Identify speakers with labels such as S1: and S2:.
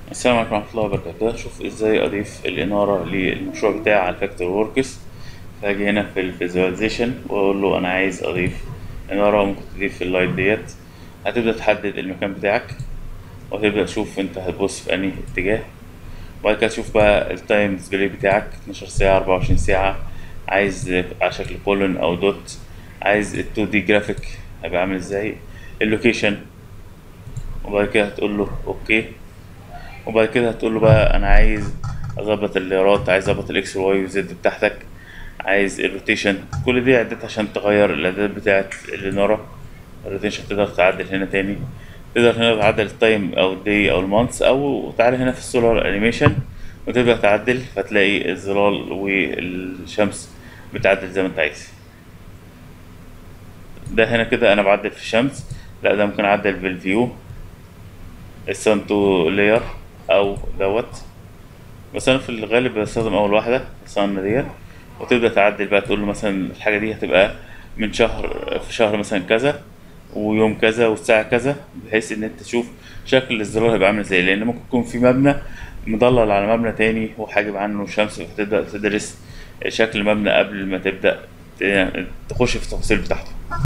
S1: السلام عليكم ورحمة الله وبركاته هشوف ازاي اضيف الانارة للمشروع بتاعي على الفاكتور وركس فاجي هنا في الفيزواليزيشن واقول له انا عايز اضيف انارة ممكن تضيف اللايت ديت هتبدأ تحدد المكان بتاعك وتبدأ تشوف انت هتبص في انهي اتجاه وبعد كده تشوف بقى التايم ديسبلاي بتاعك 12 ساعة 24 ساعة عايز على شكل كولون او دوت عايز ال 2 دي جرافيك هيبقى عامل ازاي اللوكيشن وبعد كده هتقول له اوكي وبعد كده هتقول له بقى انا عايز اظبط الليرات عايز اظبط الاكس والواي والزد بتاعتك عايز الروتيشن كل دي اعداد عشان تغير الاعداد بتاعت الانارة الروتيشن تقدر تعدل هنا تاني تقدر هنا تعدل التايم او الدي او المانث او تعالى هنا في السولار انيميشن وتبدأ تعدل فتلاقي الظلال والشمس بتعدل زي ما انت عايز ده هنا كده انا بعدل في الشمس لا ده ممكن اعدل بالفيو السان تو لاير او دوت بس انا في الغالب بستخدم اول واحده السان ديت وتبدا تعدل بقى تقول له مثلا الحاجه دي هتبقى من شهر في شهر مثلا كذا ويوم كذا والساعه كذا بحيث ان انت تشوف شكل الزرار هيبقى عامل ازاي لان ممكن يكون في مبنى مضلل على مبنى تاني وحاجب عنه الشمس فتبدا تدرس شكل المبنى قبل ما تبدا تخش في التفاصيل بتاعته